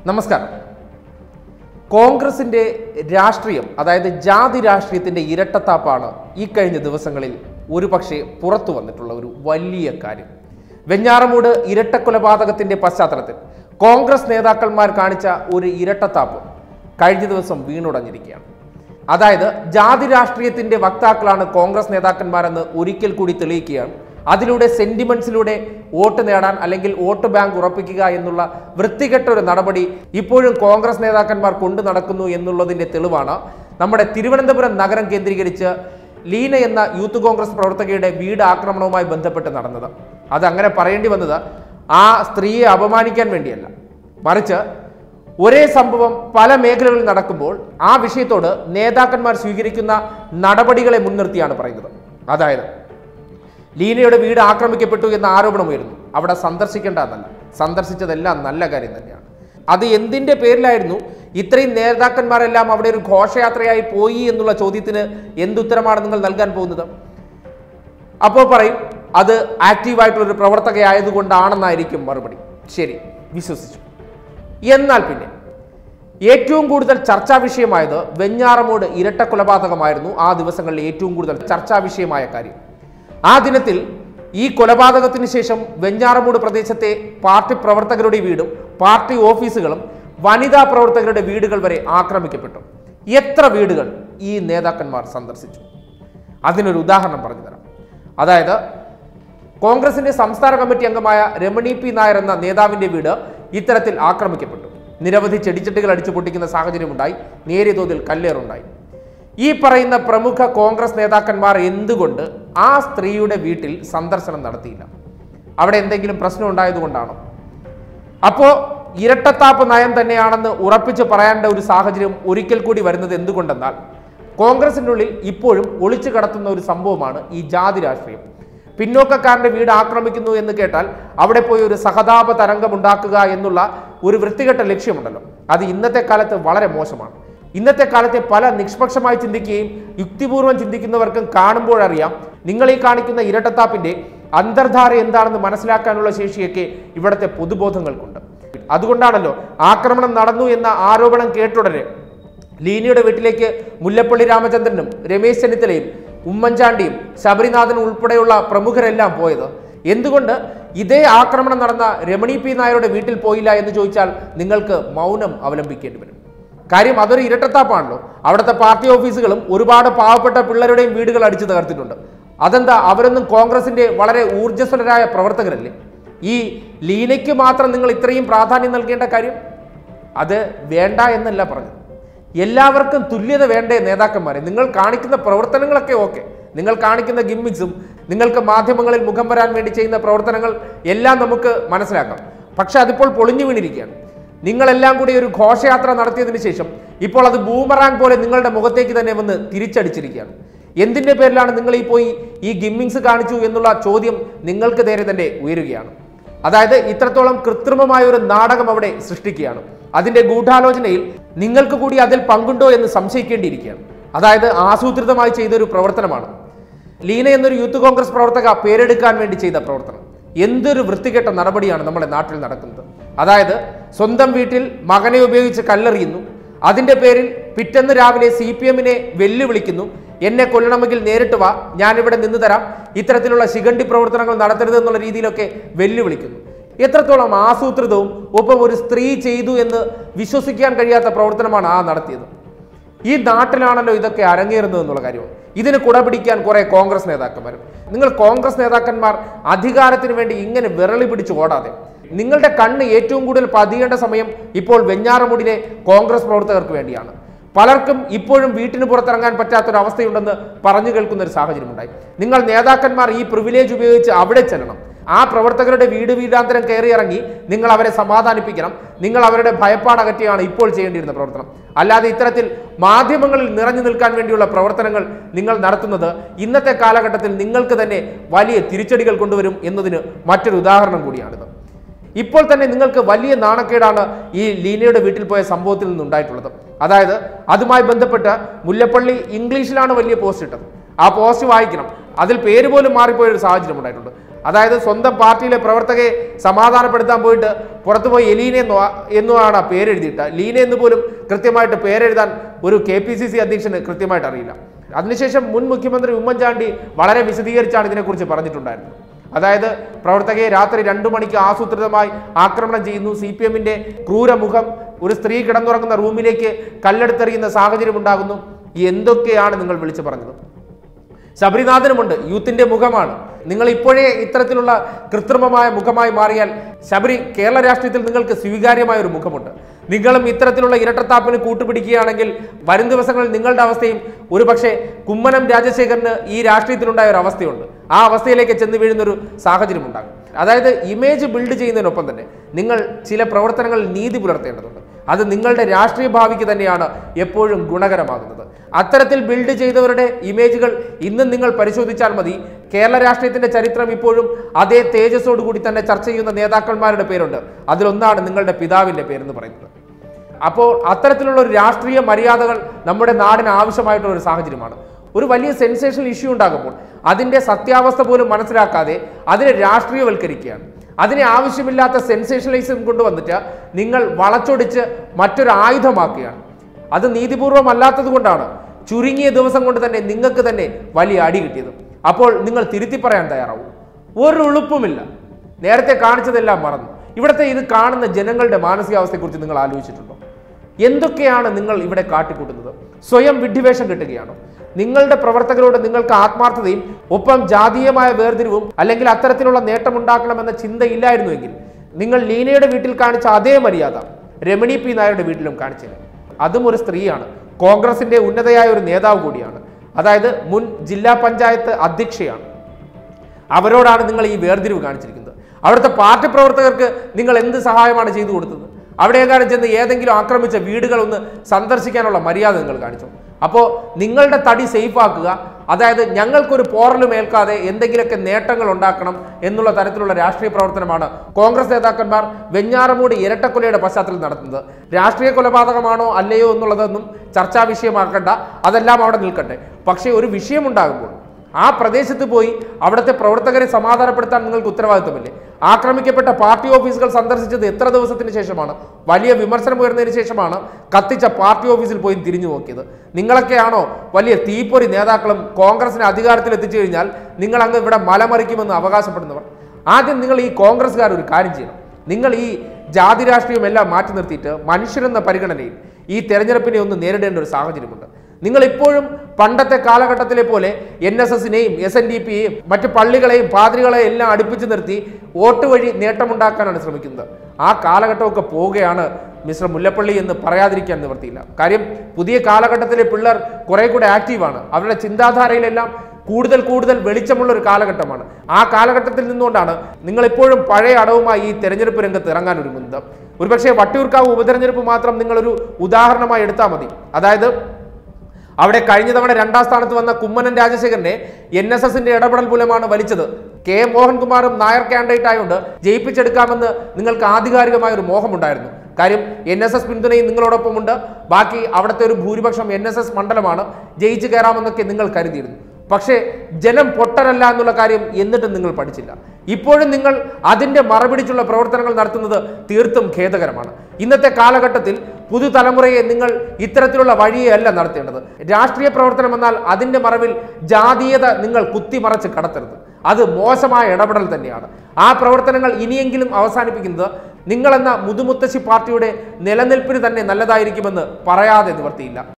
നമസ്കാരം കോൺഗ്രസിന്റെ രാഷ്ട്രീയം അതായത് ജാതി രാഷ്ട്രീയത്തിന്റെ ഇരട്ടത്താപ്പാണ് ഈ കഴിഞ്ഞ ദിവസങ്ങളിൽ ഒരുപക്ഷെ പുറത്തു വന്നിട്ടുള്ള ഒരു വലിയ കാര്യം വെഞ്ഞാറമൂട് ഇരട്ട കൊലപാതകത്തിന്റെ പശ്ചാത്തലത്തിൽ കോൺഗ്രസ് നേതാക്കന്മാർ കാണിച്ച ഒരു ഇരട്ടത്താപ്പ് കഴിഞ്ഞ ദിവസം വീണുടഞ്ഞിരിക്കുകയാണ് അതായത് ജാതി രാഷ്ട്രീയത്തിന്റെ വക്താക്കളാണ് കോൺഗ്രസ് നേതാക്കന്മാരെന്ന് ഒരിക്കൽ കൂടി തെളിയിക്കുകയാണ് അതിലൂടെ സെന്റിമെന്റ്സിലൂടെ വോട്ട് നേടാൻ അല്ലെങ്കിൽ വോട്ട് ബാങ്ക് ഉറപ്പിക്കുക എന്നുള്ള വൃത്തികെട്ട ഒരു നടപടി ഇപ്പോഴും കോൺഗ്രസ് നേതാക്കന്മാർ കൊണ്ടു നടക്കുന്നു എന്നുള്ളതിന്റെ തെളിവാണ് നമ്മുടെ തിരുവനന്തപുരം നഗരം കേന്ദ്രീകരിച്ച് ലീന എന്ന യൂത്ത് കോൺഗ്രസ് പ്രവർത്തകയുടെ വീട് ആക്രമണവുമായി ബന്ധപ്പെട്ട് നടന്നത് അത് അങ്ങനെ പറയേണ്ടി വന്നത് ആ സ്ത്രീയെ അപമാനിക്കാൻ വേണ്ടിയല്ല മറിച്ച് ഒരേ സംഭവം പല മേഖലകളിൽ നടക്കുമ്പോൾ ആ വിഷയത്തോട് നേതാക്കന്മാർ സ്വീകരിക്കുന്ന നടപടികളെ മുൻനിർത്തിയാണ് പറയുന്നത് അതായത് ലീനയുടെ വീട് ആക്രമിക്കപ്പെട്ടു എന്ന ആരോപണം ഉയരുന്നു അവിടെ സന്ദർശിക്കേണ്ട എന്നല്ല സന്ദർശിച്ചതെല്ലാം നല്ല കാര്യം തന്നെയാണ് അത് എന്തിന്റെ പേരിലായിരുന്നു ഇത്രയും നേതാക്കന്മാരെല്ലാം അവിടെ ഒരു ഘോഷയാത്രയായി പോയി എന്നുള്ള ചോദ്യത്തിന് എന്തുത്തരമാണ് നിങ്ങൾ നൽകാൻ പോകുന്നത് അപ്പോൾ പറയും അത് ആക്റ്റീവായിട്ടുള്ളൊരു പ്രവർത്തകയായതുകൊണ്ടാണെന്നായിരിക്കും മറുപടി ശരി വിശ്വസിച്ചു എന്നാൽ പിന്നെ ഏറ്റവും കൂടുതൽ ചർച്ചാ വിഷയമായത് വെഞ്ഞാറമൂട് ഇരട്ട കൊലപാതകമായിരുന്നു ആ ദിവസങ്ങളിൽ ഏറ്റവും കൂടുതൽ ചർച്ചാ വിഷയമായ കാര്യം ആ ദിനത്തിൽ ഈ കൊലപാതകത്തിന് ശേഷം വെഞ്ഞാറമൂട് പ്രദേശത്തെ പാർട്ടി പ്രവർത്തകരുടെ വീടും പാർട്ടി ഓഫീസുകളും വനിതാ പ്രവർത്തകരുടെ വീടുകൾ വരെ ആക്രമിക്കപ്പെട്ടു എത്ര വീടുകൾ ഈ നേതാക്കന്മാർ സന്ദർശിച്ചു അതിനൊരു ഉദാഹരണം പറഞ്ഞു തരാം അതായത് കോൺഗ്രസിന്റെ സംസ്ഥാന കമ്മിറ്റി അംഗമായ രമണി പി നായർ എന്ന നേതാവിന്റെ വീട് ഇത്തരത്തിൽ ആക്രമിക്കപ്പെട്ടു നിരവധി ചെടിച്ചട്ടികൾ അടിച്ചു പൊട്ടിക്കുന്ന സാഹചര്യമുണ്ടായി നേരിയ തോതിൽ കല്ലേറുണ്ടായി ഈ പറയുന്ന പ്രമുഖ കോൺഗ്രസ് നേതാക്കന്മാർ എന്തുകൊണ്ട് ആ സ്ത്രീയുടെ വീട്ടിൽ സന്ദർശനം നടത്തിയില്ല അവിടെ എന്തെങ്കിലും പ്രശ്നം ഉണ്ടായതുകൊണ്ടാണോ അപ്പോ ഇരട്ടത്താപ്പ് നയം തന്നെയാണെന്ന് ഉറപ്പിച്ച് പറയേണ്ട ഒരു സാഹചര്യം ഒരിക്കൽ കൂടി വരുന്നത് എന്തുകൊണ്ടെന്നാൽ കോൺഗ്രസിൻ്റെ ഉള്ളിൽ ഇപ്പോഴും ഒളിച്ചു കടത്തുന്ന ഒരു സംഭവമാണ് ഈ ജാതി രാഷ്ട്രീയം പിന്നോക്കക്കാരന്റെ വീട് ആക്രമിക്കുന്നു എന്ന് കേട്ടാൽ അവിടെ പോയി ഒരു സഹതാപ തരംഗം ഉണ്ടാക്കുക എന്നുള്ള ഒരു വൃത്തികെട്ട ലക്ഷ്യമുണ്ടല്ലോ അത് ഇന്നത്തെ കാലത്ത് വളരെ മോശമാണ് ഇന്നത്തെ കാലത്തെ പല നിഷ്പക്ഷമായി ചിന്തിക്കുകയും യുക്തിപൂർവ്വം ചിന്തിക്കുന്നവർക്കും കാണുമ്പോഴറിയാം നിങ്ങൾ ഈ കാണിക്കുന്ന ഇരട്ടത്താപ്പിന്റെ അന്തർധാര എന്താണെന്ന് മനസ്സിലാക്കാനുള്ള ശേഷിയൊക്കെ ഇവിടുത്തെ പൊതുബോധങ്ങൾക്കുണ്ട് അതുകൊണ്ടാണല്ലോ ആക്രമണം നടന്നു എന്ന ആരോപണം കേട്ടുടനെ ലീനയുടെ വീട്ടിലേക്ക് മുല്ലപ്പള്ളി രാമചന്ദ്രനും രമേശ് ചെന്നിത്തലയും ഉമ്മൻചാണ്ടിയും ശബരിനാഥനും ഉൾപ്പെടെയുള്ള പ്രമുഖരെല്ലാം പോയത് എന്തുകൊണ്ട് ഇതേ ആക്രമണം നടന്ന രമണി പി നായരുടെ വീട്ടിൽ പോയില്ല എന്ന് ചോദിച്ചാൽ നിങ്ങൾക്ക് മൗനം അവലംബിക്കേണ്ടി വരും കാര്യം അതൊരു ഇരട്ടത്താപ്പാണല്ലോ അവിടുത്തെ പാർട്ടി ഓഫീസുകളും ഒരുപാട് പാവപ്പെട്ട പിള്ളേരുടെയും വീടുകൾ അടിച്ചു തകർത്തിട്ടുണ്ട് അതെന്താ അവരൊന്നും കോൺഗ്രസിന്റെ വളരെ ഊർജ്ജസ്വലരായ പ്രവർത്തകരല്ലേ ഈ ലീനയ്ക്ക് മാത്രം നിങ്ങൾ ഇത്രയും പ്രാധാന്യം നൽകേണ്ട കാര്യം അത് വേണ്ട എന്നല്ല പറഞ്ഞത് എല്ലാവർക്കും തുല്യത വേണ്ടേ നേതാക്കന്മാരെ നിങ്ങൾ കാണിക്കുന്ന പ്രവർത്തനങ്ങളൊക്കെ ഓക്കെ നിങ്ങൾ കാണിക്കുന്ന ഗിമ്മിക്സും നിങ്ങൾക്ക് മാധ്യമങ്ങളിൽ മുഖം വരാൻ വേണ്ടി ചെയ്യുന്ന പ്രവർത്തനങ്ങൾ എല്ലാം നമുക്ക് മനസ്സിലാക്കാം പക്ഷെ അതിപ്പോൾ പൊളിഞ്ഞു വീണിരിക്കുകയാണ് നിങ്ങളെല്ലാം കൂടി ഒരു ഘോഷയാത്ര നടത്തിയതിന് ശേഷം ഇപ്പോൾ അത് ബൂമറാങ് പോലെ നിങ്ങളുടെ മുഖത്തേക്ക് തന്നെ വന്ന് തിരിച്ചടിച്ചിരിക്കുകയാണ് എന്തിന്റെ പേരിലാണ് നിങ്ങൾ ഈ പോയി ഈ ഗിമ്മിങ്സ് കാണിച്ചു എന്നുള്ള ചോദ്യം നിങ്ങൾക്ക് നേരെ തന്നെ ഉയരുകയാണ് അതായത് ഇത്രത്തോളം കൃത്രിമമായ ഒരു നാടകം അവിടെ സൃഷ്ടിക്കുകയാണ് അതിന്റെ ഗൂഢാലോചനയിൽ നിങ്ങൾക്ക് കൂടി അതിൽ പങ്കുണ്ടോ എന്ന് സംശയിക്കേണ്ടിയിരിക്കുകയാണ് അതായത് ആസൂത്രിതമായി ചെയ്തൊരു പ്രവർത്തനമാണ് ലീന എന്നൊരു യൂത്ത് കോൺഗ്രസ് പ്രവർത്തക പേരെടുക്കാൻ വേണ്ടി ചെയ്ത പ്രവർത്തനം എന്തൊരു വൃത്തികെട്ട നടപടിയാണ് നമ്മുടെ നാട്ടിൽ നടക്കുന്നത് അതായത് സ്വന്തം വീട്ടിൽ മകനെ ഉപയോഗിച്ച് കല്ലെറിയുന്നു അതിന്റെ പേരിൽ പിറ്റന്ന് രാവിലെ സി പി എമ്മിനെ വെല്ലുവിളിക്കുന്നു എന്നെ കൊല്ലണമെങ്കിൽ നേരിട്ട് വാ ഞാനിവിടെ നിന്ന് തരാം ഇത്തരത്തിലുള്ള ശിഖണ്ഡി പ്രവർത്തനങ്ങൾ നടത്തരുത് എന്നുള്ള രീതിയിലൊക്കെ വെല്ലുവിളിക്കുന്നു എത്രത്തോളം ആസൂത്രിതവും ഒപ്പം ഒരു സ്ത്രീ ചെയ്തു എന്ന് വിശ്വസിക്കാൻ കഴിയാത്ത പ്രവർത്തനമാണ് ആ നടത്തിയത് ഈ നാട്ടിലാണല്ലോ ഇതൊക്കെ അരങ്ങേറുന്നത് എന്നുള്ള കാര്യമാണ് ഇതിന് കുടപിടിക്കാൻ കുറെ കോൺഗ്രസ് നേതാക്കന്മാരും നിങ്ങൾ കോൺഗ്രസ് നേതാക്കന്മാർ അധികാരത്തിന് വേണ്ടി ഇങ്ങനെ വിരളി പിടിച്ച് ഓടാതെ നിങ്ങളുടെ കണ്ണ് ഏറ്റവും കൂടുതൽ പതിയേണ്ട സമയം ഇപ്പോൾ വെഞ്ഞാറമൂടിലെ കോൺഗ്രസ് പ്രവർത്തകർക്ക് വേണ്ടിയാണ് പലർക്കും ഇപ്പോഴും വീട്ടിന് പുറത്തിറങ്ങാൻ പറ്റാത്തൊരവസ്ഥയുണ്ടെന്ന് പറഞ്ഞു കേൾക്കുന്ന ഒരു സാഹചര്യമുണ്ടായി നിങ്ങൾ നേതാക്കന്മാർ ഈ പ്രിവിലേജ് ഉപയോഗിച്ച് അവിടെ ചെല്ലണം ആ പ്രവർത്തകരുടെ വീട് വീടാന്തരം കയറി ഇറങ്ങി നിങ്ങൾ അവരെ സമാധാനിപ്പിക്കണം നിങ്ങൾ അവരുടെ ഭയപ്പാടകറ്റിയാണ് ഇപ്പോൾ ചെയ്യേണ്ടിയിരുന്ന പ്രവർത്തനം അല്ലാതെ ഇത്തരത്തിൽ മാധ്യമങ്ങളിൽ നിറഞ്ഞു നിൽക്കാൻ വേണ്ടിയുള്ള പ്രവർത്തനങ്ങൾ നിങ്ങൾ നടത്തുന്നത് ഇന്നത്തെ കാലഘട്ടത്തിൽ നിങ്ങൾക്ക് തന്നെ വലിയ തിരിച്ചടികൾ കൊണ്ടുവരും എന്നതിന് മറ്റൊരു ഉദാഹരണം കൂടിയാണിത് ഇപ്പോൾ തന്നെ നിങ്ങൾക്ക് വലിയ നാണക്കേടാണ് ഈ ലീനയുടെ വീട്ടിൽ പോയ സംഭവത്തിൽ നിന്നുണ്ടായിട്ടുള്ളത് അതായത് അതുമായി ബന്ധപ്പെട്ട് മുല്ലപ്പള്ളി ഇംഗ്ലീഷിലാണ് വലിയ പോസ്റ്റ് ഇട്ടത് ആ പോസ്റ്റ് വായിക്കണം അതിൽ പേര് പോലും മാറിപ്പോയ ഒരു സാഹചര്യം ഉണ്ടായിട്ടുണ്ട് അതായത് സ്വന്തം പാർട്ടിയിലെ പ്രവർത്തകയെ സമാധാനപ്പെടുത്താൻ പോയിട്ട് പുറത്തുപോയി എലീന എന്നോ എന്നുമാണ് ആ പേരെഴുതിയിട്ട് ലീന എന്ന് പോലും കൃത്യമായിട്ട് പേരെഴുതാൻ ഒരു കെ പി സി സി അധ്യക്ഷന് കൃത്യമായിട്ട് അറിയില്ല അതിനുശേഷം മുൻ മുഖ്യമന്ത്രി ഉമ്മൻചാണ്ടി വളരെ വിശദീകരിച്ചാണ് ഇതിനെക്കുറിച്ച് പറഞ്ഞിട്ടുണ്ടായിരുന്നത് അതായത് പ്രവർത്തകയെ രാത്രി രണ്ടു മണിക്ക് ആസൂത്രിതമായി ആക്രമണം ചെയ്യുന്നു സി പി എമ്മിന്റെ ക്രൂരമുഖം ഒരു സ്ത്രീ കിടന്നുറങ്ങുന്ന റൂമിലേക്ക് കല്ലെടുത്തെറിയുന്ന സാഹചര്യം ഉണ്ടാകുന്നു എന്തൊക്കെയാണ് നിങ്ങൾ വിളിച്ചു പറഞ്ഞത് ശബരിനാഥനുമുണ്ട് യൂത്തിന്റെ മുഖമാണ് നിങ്ങൾ ഇപ്പോഴേ ഇത്തരത്തിലുള്ള കൃത്രിമമായ മുഖമായി മാറിയാൽ ശബരി കേരള രാഷ്ട്രീയത്തിൽ നിങ്ങൾക്ക് സ്വീകാര്യമായ ഒരു മുഖമുണ്ട് നിങ്ങളും ഇത്തരത്തിലുള്ള ഇരട്ടത്താപ്പിന് കൂട്ടുപിടിക്കുകയാണെങ്കിൽ വരും ദിവസങ്ങളിൽ നിങ്ങളുടെ അവസ്ഥയും ഒരുപക്ഷെ കുമ്മനം രാജശേഖരന് ഈ രാഷ്ട്രീയത്തിലുണ്ടായ ഒരു അവസ്ഥയുണ്ട് ആ അവസ്ഥയിലേക്ക് ചെന്ന് വീഴുന്ന ഒരു സാഹചര്യം ഉണ്ടാകും അതായത് ഇമേജ് ബിൽഡ് ചെയ്യുന്നതിനൊപ്പം തന്നെ നിങ്ങൾ ചില പ്രവർത്തനങ്ങളിൽ നീതി പുലർത്തേണ്ടതുണ്ട് അത് നിങ്ങളുടെ രാഷ്ട്രീയ ഭാവിക്ക് തന്നെയാണ് എപ്പോഴും ഗുണകരമാകുന്നത് അത്തരത്തിൽ ബിൽഡ് ചെയ്തവരുടെ ഇമേജുകൾ ഇന്നും നിങ്ങൾ പരിശോധിച്ചാൽ മതി കേരള രാഷ്ട്രീയത്തിന്റെ ചരിത്രം ഇപ്പോഴും അതേ തേജസ്സോടു കൂടി തന്നെ ചർച്ച ചെയ്യുന്ന നേതാക്കന്മാരുടെ പേരുണ്ട് അതിലൊന്നാണ് നിങ്ങളുടെ പിതാവിന്റെ പേരെന്ന് പറയുന്നത് അപ്പോൾ അത്തരത്തിലുള്ള ഒരു രാഷ്ട്രീയ മര്യാദകൾ നമ്മുടെ നാടിന് ആവശ്യമായിട്ടുള്ള ഒരു സാഹചര്യമാണ് ഒരു വലിയ സെൻസേഷണൽ ഇഷ്യൂ ഉണ്ടാകുമ്പോൾ അതിന്റെ സത്യാവസ്ഥ പോലും മനസ്സിലാക്കാതെ അതിനെ രാഷ്ട്രീയവൽക്കരിക്കുകയാണ് അതിനെ ആവശ്യമില്ലാത്ത സെൻസേഷനലിസം കൊണ്ടുവന്നിട്ട് നിങ്ങൾ വളച്ചൊടിച്ച് മറ്റൊരു ആയുധമാക്കുകയാണ് അത് നീതിപൂർവമല്ലാത്തത് കൊണ്ടാണ് ചുരുങ്ങിയ ദിവസം കൊണ്ട് തന്നെ നിങ്ങൾക്ക് തന്നെ വലിയ അടി കിട്ടിയത് അപ്പോൾ നിങ്ങൾ തിരുത്തി പറയാൻ തയ്യാറാവും ഒരു ഉളുപ്പുമില്ല നേരത്തെ കാണിച്ചതെല്ലാം മറന്നു ഇവിടുത്തെ ഇത് കാണുന്ന ജനങ്ങളുടെ മാനസികാവസ്ഥയെക്കുറിച്ച് നിങ്ങൾ ആലോചിച്ചിട്ടുണ്ടോ എന്തൊക്കെയാണ് നിങ്ങൾ ഇവിടെ കാട്ടിക്കൂട്ടുന്നത് സ്വയം വിഡ്ഢിവേഷം കിട്ടുകയാണോ നിങ്ങളുടെ പ്രവർത്തകരോട് നിങ്ങൾക്ക് ആത്മാർത്ഥതയും ഒപ്പം ജാതീയമായ വേർതിരിവും അല്ലെങ്കിൽ അത്തരത്തിലുള്ള നേട്ടമുണ്ടാക്കണമെന്ന ചിന്തയില്ലായിരുന്നുവെങ്കിൽ നിങ്ങൾ ലീനയുടെ വീട്ടിൽ കാണിച്ച അതേ മര്യാദ രമണി പി നായരുടെ വീട്ടിലും കാണിച്ചില്ല അതും ഒരു സ്ത്രീയാണ് കോൺഗ്രസിന്റെ ഉന്നതയായ ഒരു നേതാവ് കൂടിയാണ് അതായത് മുൻ ജില്ലാ പഞ്ചായത്ത് അധ്യക്ഷയാണ് അവരോടാണ് നിങ്ങൾ ഈ വേർതിരിവ് കാണിച്ചിരിക്കുന്നത് അവിടുത്തെ പാർട്ടി പ്രവർത്തകർക്ക് നിങ്ങൾ എന്ത് സഹായമാണ് ചെയ്തു കൊടുത്തത് അവിടെയെങ്ങാനും ചെന്ന് ഏതെങ്കിലും ആക്രമിച്ച വീടുകൾ ഒന്ന് സന്ദർശിക്കാനുള്ള മര്യാദ നിങ്ങൾ കാണിച്ചു അപ്പോൾ നിങ്ങളുടെ തടി സേഫ് ആക്കുക അതായത് ഞങ്ങൾക്കൊരു പോറലും ഏൽക്കാതെ എന്തെങ്കിലുമൊക്കെ നേട്ടങ്ങൾ ഉണ്ടാക്കണം എന്നുള്ള തരത്തിലുള്ള രാഷ്ട്രീയ പ്രവർത്തനമാണ് കോൺഗ്രസ് നേതാക്കന്മാർ വെഞ്ഞാറമൂട് ഇരട്ടക്കൊലയുടെ പശ്ചാത്തലത്തിൽ നടത്തുന്നത് രാഷ്ട്രീയ കൊലപാതകമാണോ അല്ലയോ എന്നുള്ളതൊന്നും ചർച്ചാ വിഷയമാക്കണ്ട അതെല്ലാം അവിടെ നിൽക്കട്ടെ പക്ഷേ ഒരു വിഷയമുണ്ടാകുമ്പോൾ ആ പ്രദേശത്ത് പോയി അവിടുത്തെ പ്രവർത്തകരെ സമാധാനപ്പെടുത്താൻ നിങ്ങൾക്ക് ഉത്തരവാദിത്തമില്ലേ ആക്രമിക്കപ്പെട്ട പാർട്ടി ഓഫീസുകൾ സന്ദർശിച്ചത് എത്ര ദിവസത്തിന് ശേഷമാണ് വലിയ വിമർശനം ഉയർന്നതിന് ശേഷമാണ് കത്തിച്ച പാർട്ടി ഓഫീസിൽ പോയി തിരിഞ്ഞു നോക്കിയത് നിങ്ങളൊക്കെയാണോ വലിയ തീപ്പൊരി നേതാക്കളും കോൺഗ്രസിനെ അധികാരത്തിൽ എത്തിച്ചു കഴിഞ്ഞാൽ നിങ്ങൾ അങ്ങ് ഇവിടെ മലമറിക്കുമെന്ന് അവകാശപ്പെടുന്നവർ ആദ്യം നിങ്ങൾ ഈ കോൺഗ്രസ്സുകാർ ഒരു കാര്യം ചെയ്യണം നിങ്ങൾ ഈ ജാതി രാഷ്ട്രീയം എല്ലാം മാറ്റി നിർത്തിയിട്ട് മനുഷ്യരെന്ന പരിഗണനയിൽ ഈ തെരഞ്ഞെടുപ്പിനെ ഒന്ന് നേരിടേണ്ട ഒരു സാഹചര്യമുണ്ട് നിങ്ങൾ ഇപ്പോഴും പണ്ടത്തെ കാലഘട്ടത്തിലെ പോലെ എൻ എസ് എസിനെയും എസ് എൻ ഡി പിയെയും മറ്റു പള്ളികളെയും പാതിരികളെയും എല്ലാം അടുപ്പിച്ച് നിർത്തി വോട്ട് വഴി നേട്ടമുണ്ടാക്കാനാണ് ശ്രമിക്കുന്നത് ആ കാലഘട്ടമൊക്കെ പോവുകയാണ് മിസ്റ്റർ മുല്ലപ്പള്ളി എന്ന് പറയാതിരിക്കാൻ നിവർത്തിയില്ല കാര്യം പുതിയ കാലഘട്ടത്തിലെ പിള്ളേർ കുറെ കൂടെ ആക്റ്റീവാണ് അവരുടെ ചിന്താധാരയിലെല്ലാം കൂടുതൽ കൂടുതൽ വെളിച്ചമുള്ള ഒരു കാലഘട്ടമാണ് ആ കാലഘട്ടത്തിൽ നിന്നുകൊണ്ടാണ് നിങ്ങൾ ഇപ്പോഴും പഴയ അടവുമായി ഈ തെരഞ്ഞെടുപ്പ് രംഗത്ത് ഇറങ്ങാൻ ഒരുങ്ങുന്നത് ഒരുപക്ഷെ വട്ടിയൂർക്കാവ് ഉപതെരഞ്ഞെടുപ്പ് മാത്രം നിങ്ങളൊരു ഉദാഹരണമായി എടുത്താൽ മതി അതായത് അവിടെ കഴിഞ്ഞ തവണ രണ്ടാം സ്ഥാനത്ത് വന്ന കുമ്മനം രാജശേഖരനെ എൻ എസ് എസിന്റെ ഇടപെടൽ മൂലമാണ് വലിച്ചത് കെ മോഹൻകുമാറും നായർ കാൻഡിഡേറ്റ് ആയതുകൊണ്ട് ജയിപ്പിച്ചെടുക്കാമെന്ന് നിങ്ങൾക്ക് ആധികാരികമായ ഒരു മോഹമുണ്ടായിരുന്നു കാര്യം എൻ എസ് എസ് പിന്തുണയും നിങ്ങളോടൊപ്പമുണ്ട് ബാക്കി അവിടുത്തെ ഒരു ഭൂരിപക്ഷം എൻ എസ് എസ് മണ്ഡലമാണ് ജയിച്ചു കയറാമെന്നൊക്കെ നിങ്ങൾ കരുതിയിരുന്നു പക്ഷേ ജനം പൊട്ടരല്ല എന്നുള്ള കാര്യം എന്നിട്ടും നിങ്ങൾ പഠിച്ചില്ല ഇപ്പോഴും നിങ്ങൾ അതിന്റെ മറപിടിച്ചുള്ള പ്രവർത്തനങ്ങൾ നടത്തുന്നത് തീർത്തും ഖേദകരമാണ് ഇന്നത്തെ കാലഘട്ടത്തിൽ പുതുതലമുറയെ നിങ്ങൾ ഇത്തരത്തിലുള്ള വഴിയല്ല നടത്തേണ്ടത് രാഷ്ട്രീയ പ്രവർത്തനം എന്നാൽ അതിന്റെ മറവിൽ ജാതീയത നിങ്ങൾ കുത്തിമറച്ച് കടത്തരുത് അത് മോശമായ ഇടപെടൽ തന്നെയാണ് ആ പ്രവർത്തനങ്ങൾ ഇനിയെങ്കിലും അവസാനിപ്പിക്കുന്നത് നിങ്ങളെന്ന മുതുമുത്തശ്ശി പാർട്ടിയുടെ നിലനിൽപ്പിന് തന്നെ നല്ലതായിരിക്കുമെന്ന് പറയാതെ നിവർത്തിയില്ല